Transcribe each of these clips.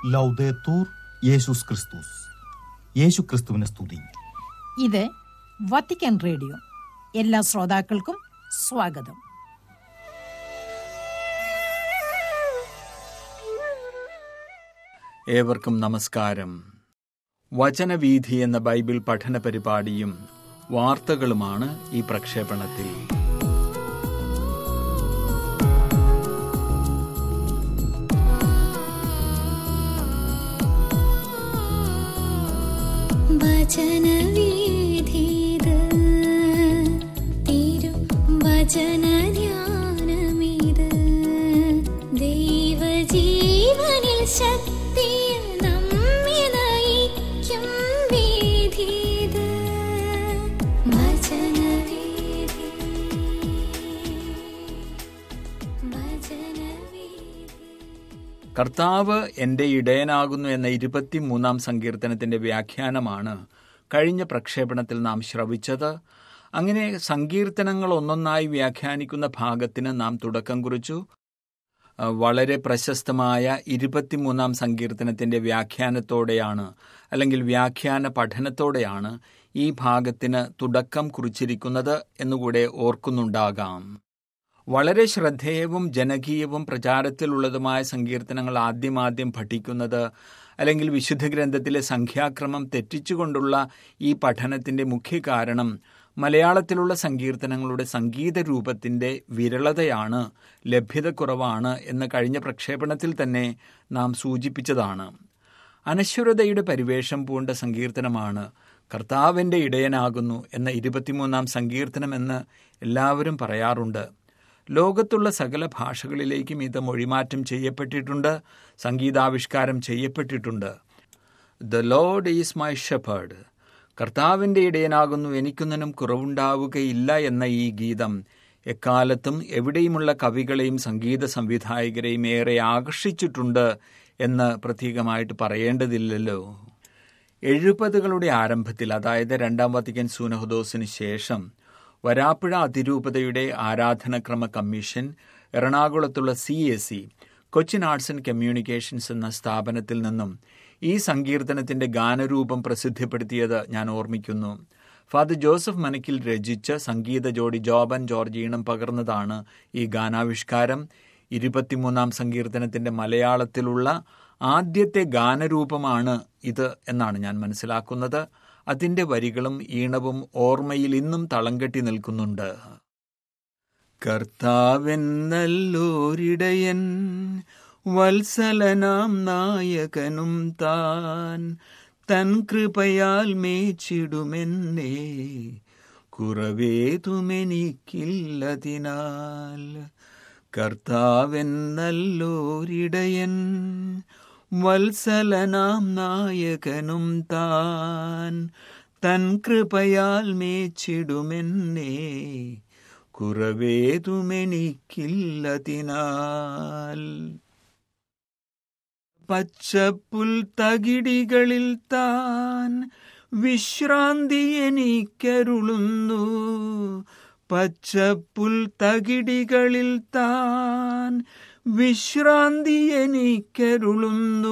ലൗദേത്തൂർ യേശുസ് ക്രിസ്തുസ് യേശു ക്രിസ്തുവിനെ സ്തുതി ഇത് വത്തിക്കാൻ റേഡിയോ എല്ലാ ശ്രോതാക്കൾക്കും സ്വാഗതം ഏവർക്കും നമസ്കാരം വചനവീഥി എന്ന ബൈബിൾ പഠന പരിപാടിയും വാർത്തകളുമാണ് ഈ പ്രക്ഷേപണത്തിൽ വചനവീഥിത് തിരു വചനധ്യാനമിത് ദൈവജീവനിൽ ശക്തിയിൽ നമ്മെ നയിക്കും വീഥിത് വചനവീഥി വചനവീഥി കർത്താവ് എന്റെ ഇടയനാകുന്നു എന്ന ഇരുപത്തിമൂന്നാം സങ്കീർത്തനത്തിന്റെ വ്യാഖ്യാനമാണ് കഴിഞ്ഞ പ്രക്ഷേപണത്തിൽ നാം ശ്രവിച്ചത് അങ്ങനെ സങ്കീർത്തനങ്ങൾ ഒന്നൊന്നായി വ്യാഖ്യാനിക്കുന്ന ഭാഗത്തിന് നാം തുടക്കം കുറിച്ചു അഹ് വളരെ പ്രശസ്തമായ ഇരുപത്തിമൂന്നാം സങ്കീർത്തനത്തിന്റെ വ്യാഖ്യാനത്തോടെയാണ് അല്ലെങ്കിൽ വ്യാഖ്യാന പഠനത്തോടെയാണ് ഈ ഭാഗത്തിന് തുടക്കം കുറിച്ചിരിക്കുന്നത് എന്നുകൂടെ ഓർക്കുന്നുണ്ടാകാം വളരെ ശ്രദ്ധേയവും ജനകീയവും പ്രചാരത്തിലുള്ളതുമായ സങ്കീർത്തനങ്ങൾ ആദ്യമാദ്യം പഠിക്കുന്നത് അല്ലെങ്കിൽ വിശുദ്ധ ഗ്രന്ഥത്തിലെ സംഖ്യാക്രമം തെറ്റിച്ചുകൊണ്ടുള്ള ഈ പഠനത്തിന്റെ മുഖ്യ കാരണം മലയാളത്തിലുള്ള സങ്കീർത്തനങ്ങളുടെ സംഗീത രൂപത്തിന്റെ വിരളതയാണ് ലഭ്യതക്കുറവാണ് എന്ന് കഴിഞ്ഞ പ്രക്ഷേപണത്തിൽ തന്നെ നാം സൂചിപ്പിച്ചതാണ് അനശ്വരതയുടെ പരിവേഷം പൂണ്ട സങ്കീർത്തനമാണ് കർത്താവിൻ്റെ ഇടയനാകുന്നു എന്ന ഇരുപത്തിമൂന്നാം സങ്കീർത്തനം എന്ന് എല്ലാവരും പറയാറുണ്ട് ലോകത്തുള്ള സകല ഭാഷകളിലേക്കും ഇത് മൊഴിമാറ്റം ചെയ്യപ്പെട്ടിട്ടുണ്ട് സംഗീതാവിഷ്കാരം ചെയ്യപ്പെട്ടിട്ടുണ്ട് the lord is my shepherd കർത്താവിൻ്റെ ഇടയനാകുന്നു എനിക്കൊന്നിനും കുറവുണ്ടാവുകയില്ല എന്ന ഈ ഗീതം എക്കാലത്തും എവിടെയുമുള്ള കവികളെയും സംഗീത സംവിധായകരെയും ഏറെ ആകർഷിച്ചിട്ടുണ്ട് എന്ന് പ്രത്യേകമായിട്ട് പറയേണ്ടതില്ലല്ലോ എഴുപതുകളുടെ ആരംഭത്തിൽ അതായത് രണ്ടാം വത്തിക്കൻ സൂനഹദോസിന് ശേഷം വരാപ്പുഴ അതിരൂപതയുടെ ആരാധനക്രമ കമ്മീഷൻ എറണാകുളത്തുള്ള C S C Cochin arts and communications എന്ന സ്ഥാപനത്തിൽ നിന്നും ഈ സങ്കീർത്തനത്തിന്റെ ഗാനരൂപം പ്രസിദ്ധപ്പെടുത്തിയത് ഞാൻ ഓർമ്മിക്കുന്നു ഫാദർ ജോസഫ് മനക്കിൽ രചിച്ച സംഗീത ജോഡി ജോബൻ ജോർജീണം പകർന്നതാണ് ഈ ഗാനാവിഷ്കാരം ഇരുപത്തിമൂന്നാം സങ്കീർത്തനത്തിന്റെ മലയാളത്തിലുള്ള ആദ്യത്തെ ഗാനരൂപമാണ് ഇത് എന്നാണ് ഞാൻ മനസ്സിലാക്കുന്നത് അതിന്റെ വരികളും ഈണവും ഓർമ്മയിൽ ഇന്നും തളം കെട്ടി നിൽക്കുന്നുണ്ട് കർത്താവൻ നല്ലോരിടയൻ വത്സലനാം നായകനും താൻ തൻ കൃപയാൽ മേച്ചിടുമെന്നേ കുറവേതുമെനിക്കില്ലതിനാൽ കർത്താവൻ നല്ലോരിടയൻ വത്സലനാം നായകനും താൻ തൻ കൃപയാൽ മേച്ചിടുമെന്നേ കുറവേതുമെനിക്കില്ലതിനാൽ പച്ചപ്പുൽ തകിടികളിൽ താൻ വിശ്രാന്തി എനിക്കരുളുന്നു പച്ചപ്പുൽ തകിടികളിൽ താൻ വിശ്രാന്തി എനിക്കരുളുന്നു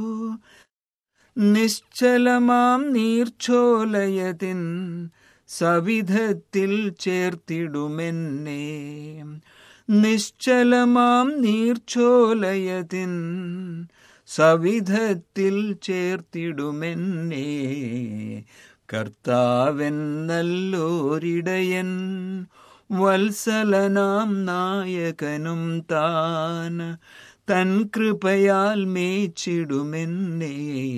നിശ്ചലമാം നീർച്ചോലയതിൻ സവിധത്തിൽ ചേർത്തിടുമെന്നേ നിശ്ചലമാം നീർച്ചോലയതിൻ സവിധത്തിൽ ചേർത്തിടുമെന്നേ കർത്താവൻ നല്ലോരിടയൻ വത്സലനാം നായകനും താൻ തൻ കൃപയാൽ മേച്ചിടുമെന്നേ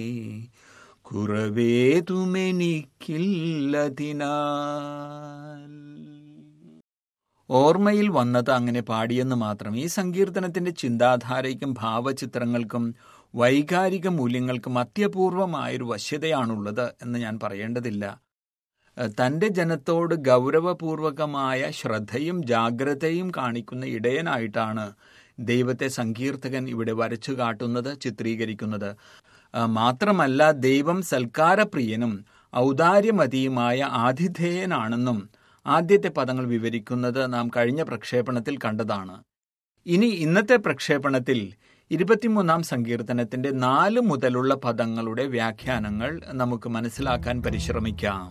കുറവേതുമെനിക്കില്ലതിനാൽ ഓർമ്മയിൽ വന്നത് അങ്ങനെ പാടിയെന്ന് മാത്രം ഈ സങ്കീർത്തനത്തിന്റെ ചിന്താധാരയ്ക്കും ഭാവചിത്രങ്ങൾക്കും വൈകാരിക മൂല്യങ്ങൾക്കും അത്യപൂർവമായൊരു വശ്യതയാണുള്ളത് എന്ന് ഞാൻ പറയേണ്ടതില്ല തന്റെ ജനത്തോട് ഗൗരവപൂർവകമായ ശ്രദ്ധയും ജാഗ്രതയും കാണിക്കുന്ന ഇടയനായിട്ടാണ് ദൈവത്തെ സങ്കീർത്തകൻ ഇവിടെ വരച്ചു കാട്ടുന്നത് ചിത്രീകരിക്കുന്നത് മാത്രമല്ല ദൈവം സൽക്കാരപ്രിയനും ഔദാര്യമതിയുമായ ആതിഥേയനാണെന്നും ആദ്യത്തെ പദങ്ങൾ വിവരിക്കുന്നത് നാം കഴിഞ്ഞ പ്രക്ഷേപണത്തിൽ കണ്ടതാണ് ഇനി ഇന്നത്തെ പ്രക്ഷേപണത്തിൽ ഇരുപത്തിമൂന്നാം സങ്കീർത്തനത്തിന്റെ നാല് മുതലുള്ള പദങ്ങളുടെ വ്യാഖ്യാനങ്ങൾ നമുക്ക് മനസ്സിലാക്കാൻ പരിശ്രമിക്കാം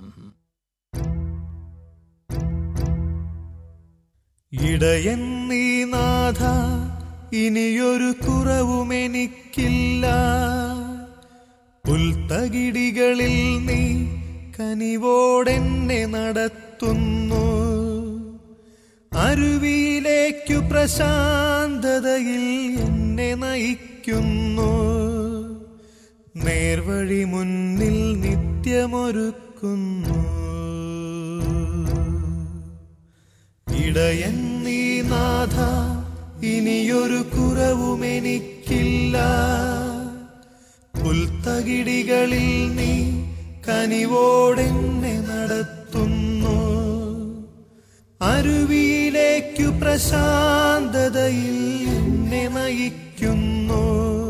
ഇടയൻ നീ നാഥ ഇനിയൊരു കുറവുമെനിക്കില്ല പുൽത്തകിടികളിൽ നീ കനിവോടെന്നെ നടത്തുന്നു അരുവിയിലേക്കു പ്രശാന്തതയിൽ എന്നെ നയിക്കുന്നു നേർവഴി മുന്നിൽ നിത്യമൊരുക്കുന്നു ഇടയൻ നീ നാഥ ഇനിയൊരു കുറവുമെനിക്കില്ല പുൽത്തകിടികളിൽ നീ കനിവോടെന്നെ നടത്തുന്നു അരുവിയിലേക്കു പ്രശാന്തതയിൽ എന്നെ നയിക്കുന്നു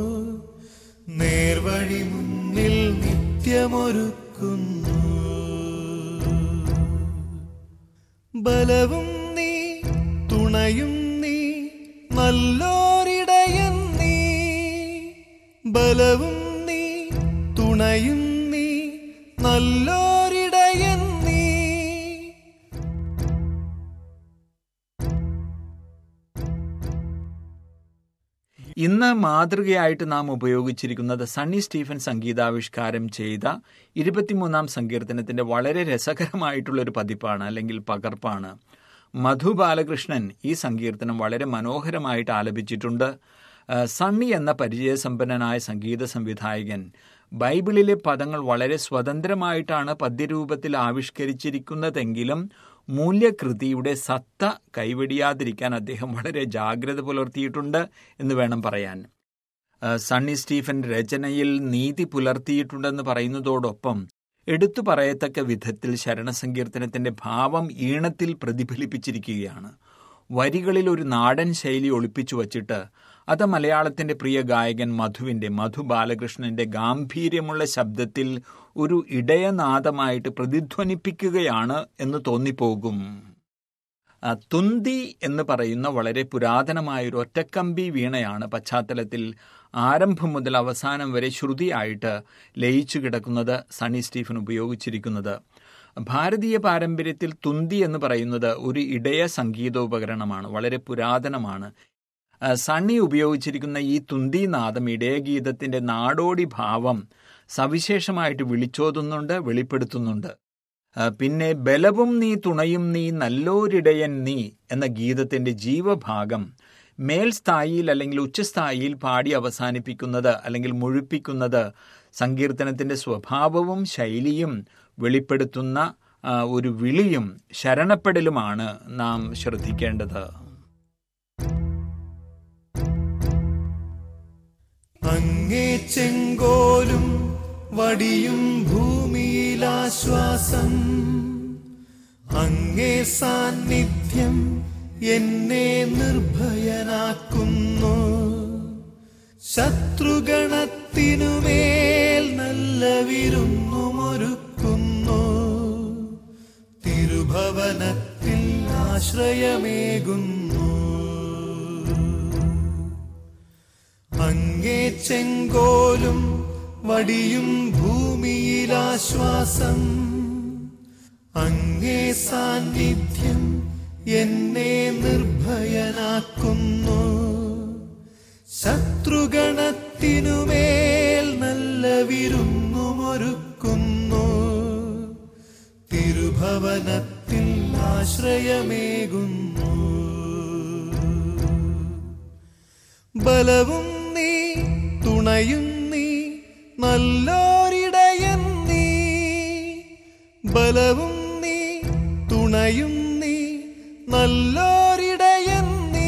നേർവഴി മുന്നിൽ നിത്യമൊരുക്കുന്നു ബലവും നീ തുണയും നീ നല്ലോരിടയൻ നീ ബലവും നീ തുണയും നീ നല്ലോരിടയൻ നീ ഇന്ന് മാതൃകയായിട്ട് നാം ഉപയോഗിച്ചിരിക്കുന്നത് സണ്ണി സ്റ്റീഫൻ സംഗീതാവിഷ്കാരം ചെയ്ത ഇരുപത്തിമൂന്നാം സങ്കീർത്തനത്തിന്റെ വളരെ രസകരമായിട്ടുള്ള ഒരു പതിപ്പാണ് അല്ലെങ്കിൽ പകർപ്പാണ് മധു ബാലകൃഷ്ണൻ ഈ സങ്കീർത്തനം വളരെ മനോഹരമായിട്ട് ആലപിച്ചിട്ടുണ്ട് ആ, സണ്ണി എന്ന പരിചയസമ്പന്നനായ സംഗീത സംവിധായകൻ ബൈബിളിലെ പദങ്ങൾ വളരെ സ്വതന്ത്രമായിട്ടാണ് പദ്യരൂപത്തിൽ ആവിഷ്കരിച്ചിരിക്കുന്നതെങ്കിലും മൂല്യകൃതിയുടെ സത്ത കൈവെടിയാതിരിക്കാൻ അദ്ദേഹം വളരെ ജാഗ്രത പുലർത്തിയിട്ടുണ്ട് എന്ന് വേണം പറയാൻ ആ, സണ്ണി സ്റ്റീഫൻ രചനയിൽ നീതി പുലർത്തിയിട്ടുണ്ടെന്ന് പറയുന്നതോടൊപ്പം എടുത്തു പറയത്തക്ക വിധത്തിൽ ശരണസങ്കീർത്തനത്തിന്റെ ഭാവം ഈണത്തിൽ പ്രതിഫലിപ്പിച്ചിരിക്കുകയാണ് വരികളിൽ ഒരു നാടൻ ശൈലി ഒളിപ്പിച്ചു വച്ചിട്ട് അത് മലയാളത്തിന്റെ പ്രിയ ഗായകൻ മധുവിന്റെ മധു ബാലകൃഷ്ണന്റെ ഗാംഭീര്യമുള്ള ശബ്ദത്തിൽ ഒരു ഇടയനാദമായിട്ട് പ്രതിധ്വനിപ്പിക്കുകയാണ് എന്ന് തോന്നിപ്പോകും ആ, തുന്തി എന്ന് പറയുന്ന വളരെ പുരാതനമായ ഒരു ഒറ്റക്കമ്പി വീണയാണ് പശ്ചാത്തലത്തിൽ ആരംഭം മുതൽ അവസാനം വരെ ശ്രുതിയായിട്ട് ലയിച്ചു കിടക്കുന്നത് സണി സ്റ്റീഫൻ ഉപയോഗിച്ചിരിക്കുന്നത് ഭാരതീയ പാരമ്പര്യത്തിൽ തുന്തി എന്ന് പറയുന്നത് ഒരു ഇടയ സംഗീതോപകരണമാണ് വളരെ പുരാതനമാണ് ആ, സണ്ണി ഉപയോഗിച്ചിരിക്കുന്ന ഈ തുന്തിനാദം ഇടയഗീതത്തിന്റെ നാടോടി ഭാവം സവിശേഷമായിട്ട് വിളിച്ചോതുന്നുണ്ട് വെളിപ്പെടുത്തുന്നുണ്ട് ആ, പിന്നെ ബലവും നീ തുണയും നീ നല്ലോരിടയൻ നീ എന്ന ഗീതത്തിന്റെ ജീവഭാഗം മേൽസ്ഥായിയിൽ അല്ലെങ്കിൽ ഉച്ചസ്ഥായിയിൽ പാടി അവസാനിപ്പിക്കുന്നത് അല്ലെങ്കിൽ മുഴുപ്പിക്കുന്നത് സങ്കീർത്തനത്തിന്റെ സ്വഭാവവും ശൈലിയും വെളിപ്പെടുത്തുന്ന ആ, ഒരു വിളിയും ശരണപ്പെടലുമാണ് നാം ശ്രദ്ധിക്കേണ്ടത് അങ്ങേ ചെങ്കോലും വടിയും ഭൂമിയിലാശ്വാസം അങ്ങേ സാന്നിധ്യം എന്നെ നിർഭയനാക്കുന്നു ശത്രുഗണത്തിനുമേൽ നല്ല വിരുന്നുമൊരുക്കുന്നു തിരുഭവനത്തിൽ ആശ്രയമേകുന്നു അങ്ങേ ചെങ്കോലും വടിയും ഭൂമിയിലാശ്വാസം അങ്ങേ സാന്നിധ്യം എന്നെ നിർഭയനാക്കുന്നു ശത്രുഗണത്തിനുമേൽ നല്ല വിരുന്നുമൊരുക്കുന്നു തിരുഭവനത്തിൽ ആശ്രയമേകുന്നു ബലവും നീ തുണയും നീ നല്ലോരിടയൻ നീ ബലവും നീ തുണയും നീ നല്ലോരിടയൻ നീ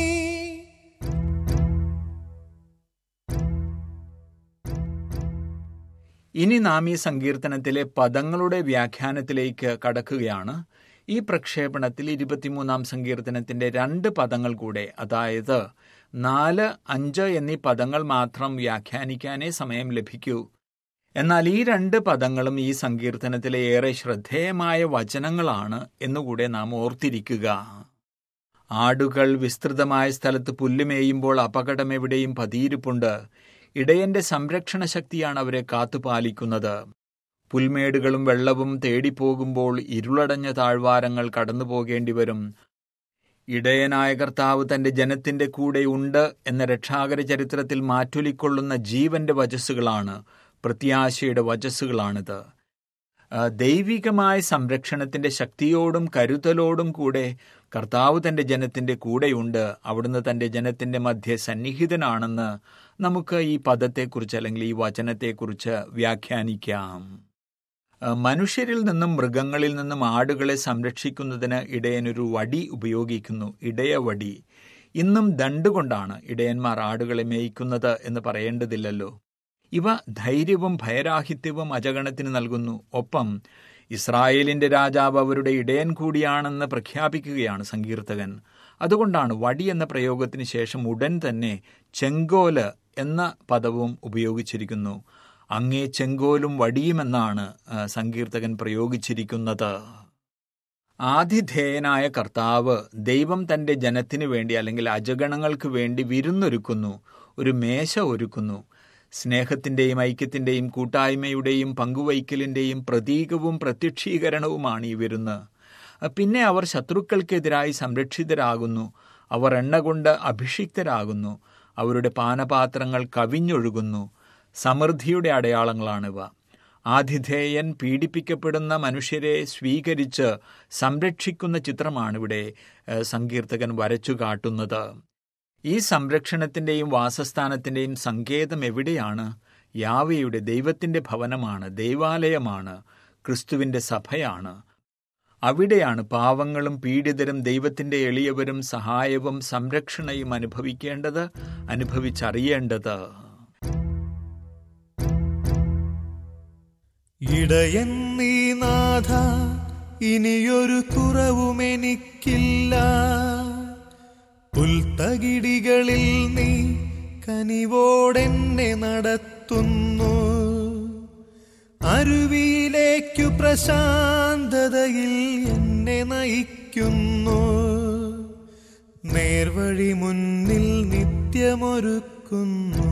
ഇനി നാം ഈ സങ്കീർത്തനത്തിലെ പദങ്ങളുടെ വ്യാഖ്യാനത്തിലേക്ക് കടക്കുകയാണ് ഈ പ്രക്ഷേപണത്തിൽ ഇരുപത്തിമൂന്നാം സങ്കീർത്തനത്തിന്റെ രണ്ട് പദങ്ങൾ കൂടെ അതായത് നാല് അഞ്ച് എന്നീ പദങ്ങൾ മാത്രം വ്യാഖ്യാനിക്കാനേ സമയം ലഭിക്കൂ എന്നാൽ ഈ രണ്ട് പദങ്ങളും ഈ സങ്കീർത്തനത്തിലെ ഏറെ ശ്രദ്ധേയമായ വചനങ്ങളാണ് എന്നുകൂടെ നാം ഓർത്തിരിക്കുക ആടുകൾ വിസ്തൃതമായ സ്ഥലത്ത് പുല്ലുമേയുമ്പോൾ അപകടം എവിടെയും പതിയിരിപ്പുണ്ട് ഇടയന്റെ സംരക്ഷണ ശക്തിയാണ് അവരെ കാത്തുപാലിക്കുന്നത് പുൽമേടുകളും വെള്ളവും തേടിപ്പോകുമ്പോൾ ഇരുളടഞ്ഞ താഴ്വാരങ്ങൾ കടന്നു പോകേണ്ടി വരും ഇടയനായ കർത്താവ് തന്റെ ജനത്തിന്റെ കൂടെ ഉണ്ട് എന്ന രക്ഷാകര ചരിത്രത്തിൽ മാറ്റൊലിക്കൊള്ളുന്ന ജീവന്റെ വചസ്സുകളാണ് പ്രത്യാശയുടെ വചസ്സുകളാണിത് ആ, ദൈവികമായ സംരക്ഷണത്തിന്റെ ശക്തിയോടും കരുതലോടും കൂടെ കർത്താവ് തന്റെ ജനത്തിന്റെ കൂടെയുണ്ട് അവിടുന്ന് തന്റെ ജനത്തിന്റെ മധ്യ സന്നിഹിതനാണെന്ന് നമുക്ക് ഈ പദത്തെക്കുറിച്ച് അല്ലെങ്കിൽ ഈ വചനത്തെക്കുറിച്ച് വ്യാഖ്യാനിക്കാം ആ, മനുഷ്യരിൽ നിന്നും മൃഗങ്ങളിൽ നിന്നും ആടുകളെ സംരക്ഷിക്കുന്നതിന് ഇടയനൊരു വടി ഉപയോഗിക്കുന്നു ഇടയവടി ഇന്നും ദണ്ടുകൊണ്ടാണ് ഇടയന്മാർ ആടുകളെ മേയ്ക്കുന്നത് എന്ന് പറയേണ്ടതില്ലല്ലോ ഇവ ധൈര്യവും ഭയരാഹിത്യവും അജഗണത്തിന് നൽകുന്നു ഒപ്പം ഇസ്രായേലിന്റെ രാജാവ് അവരുടെ ഇടയൻ കൂടിയാണെന്ന് പ്രഖ്യാപിക്കുകയാണ് സങ്കീർത്തകൻ അതുകൊണ്ടാണ് വടി എന്ന പ്രയോഗത്തിന് ശേഷം ഉടൻ തന്നെ ചെങ്കോല് എന്ന പദവും ഉപയോഗിച്ചിരിക്കുന്നു അങ്ങേ ചെങ്കോലും വടിയുമെന്നാണ് ആ, സങ്കീർത്തകൻ പ്രയോഗിച്ചിരിക്കുന്നത് ആതിഥേയനായ കർത്താവ് ദൈവം തന്റെ ജനത്തിനു വേണ്ടി അല്ലെങ്കിൽ അജഗണങ്ങൾക്ക് വേണ്ടി വിരുന്നൊരുക്കുന്നു ഒരു മേശ ഒരുക്കുന്നു സ്നേഹത്തിന്റെയും ഐക്യത്തിന്റെയും കൂട്ടായ്മയുടെയും പങ്കുവയ്ക്കലിന്റെയും പ്രതീകവും പ്രത്യക്ഷീകരണവുമാണ് ഈ വിരുന്ന് പിന്നെ അവർ ശത്രുക്കൾക്കെതിരായി സംരക്ഷിതരാകുന്നു അവർ എണ്ണ കൊണ്ട് അഭിഷിക്തരാകുന്നു അവരുടെ പാനപാത്രങ്ങൾ കവിഞ്ഞൊഴുകുന്നു സമൃദ്ധിയുടെ അടയാളങ്ങളാണിവ ആതിഥേയൻ പീഡിപ്പിക്കപ്പെടുന്ന മനുഷ്യരെ സ്വീകരിച്ച് സംരക്ഷിക്കുന്ന ചിത്രമാണിവിടെ ഏഹ്, സങ്കീർത്തകൻ വരച്ചു കാട്ടുന്നത് ഈ സംരക്ഷണത്തിന്റെയും വാസസ്ഥാനത്തിന്റെയും സങ്കേതം എവിടെയാണ് യാവയുടെ ദൈവത്തിന്റെ ഭവനമാണ് ദൈവാലയമാണ് ക്രിസ്തുവിന്റെ സഭയാണ് അവിടെയാണ് പാവങ്ങളും പീഡിതരും ദൈവത്തിന്റെ എളിയവരും സഹായവും സംരക്ഷണയും അനുഭവിക്കേണ്ടത് അനുഭവിച്ചറിയേണ്ടത് ഇടയൻ നീ നാഥ ഇനിയൊരു കുറവും എനിക്കില്ല പുൽത്തകിടികളിൽ നീ കനിവോടെന്നെ നടത്തുന്നു അരുവിയിലേക്കു പ്രശാന്തതയിൽ എന്നെ നയിക്കുന്നു നേർവഴി മുന്നിൽ നിത്യമൊരുക്കുന്നു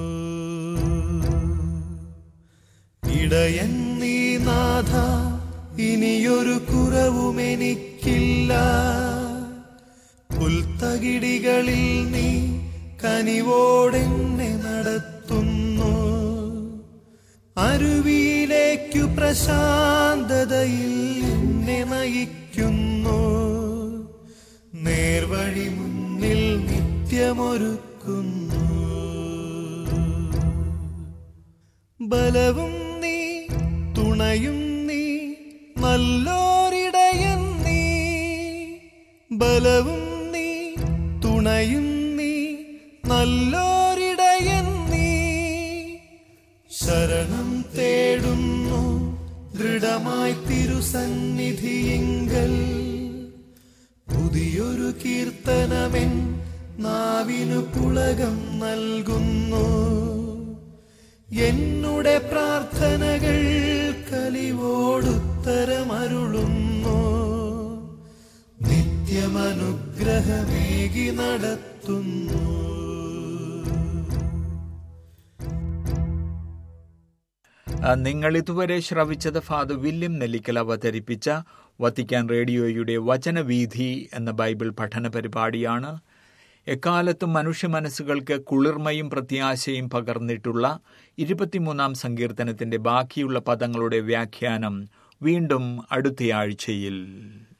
ഇടയൻ നീ നാഥ ഇനിയൊരു കുറവും എനിക്കില്ല പുൽത്തകിടികളിൽ നീ കനിവോടെന്നെ നടത്തുന്നു അരുവിയിലേക്കു പ്രശാന്തതയിൽ എന്നെ നയിക്കുന്നു നേർവഴി മുന്നിൽ നിത്യമൊരുക്കുന്നു ബലവും നീ തുണയും നീ നല്ലോരിടയൻ നീ ബലവും നീ തുണയും നീ നല്ലോരിടയൻ നീ ശരണം തേടുന്നു ദൃഢമായി തിരുസന്നിധിയിങ്കൽ പുതിയൊരു കീർത്തനമെൻ നാവിനു പുളകം നൽകുന്നു എന്നുടെ പ്രാർത്ഥനകൾ കലിവോടുത്തരമരുളുന്നു നിത്യമനുഗ്രഹമേകി നടത്തുന്നു ആ, നിങ്ങൾ ഇതുവരെ ശ്രവിച്ചത് ഫാദർ വില്യം നെല്ലിക്കൽ അവതരിപ്പിച്ച വത്തിക്കാൻ റേഡിയോയുടെ വചനവീഥി എന്ന ബൈബിൾ പഠന പരിപാടിയാണ് എക്കാലത്തും മനുഷ്യ മനസ്സുകൾക്ക് കുളിർമയും പ്രത്യാശയും പകർന്നിട്ടുള്ള ഇരുപത്തിമൂന്നാം സങ്കീർത്തനത്തിന്റെ ബാക്കിയുള്ള പദങ്ങളുടെ വ്യാഖ്യാനം വീണ്ടും അടുത്തയാഴ്ചയിൽ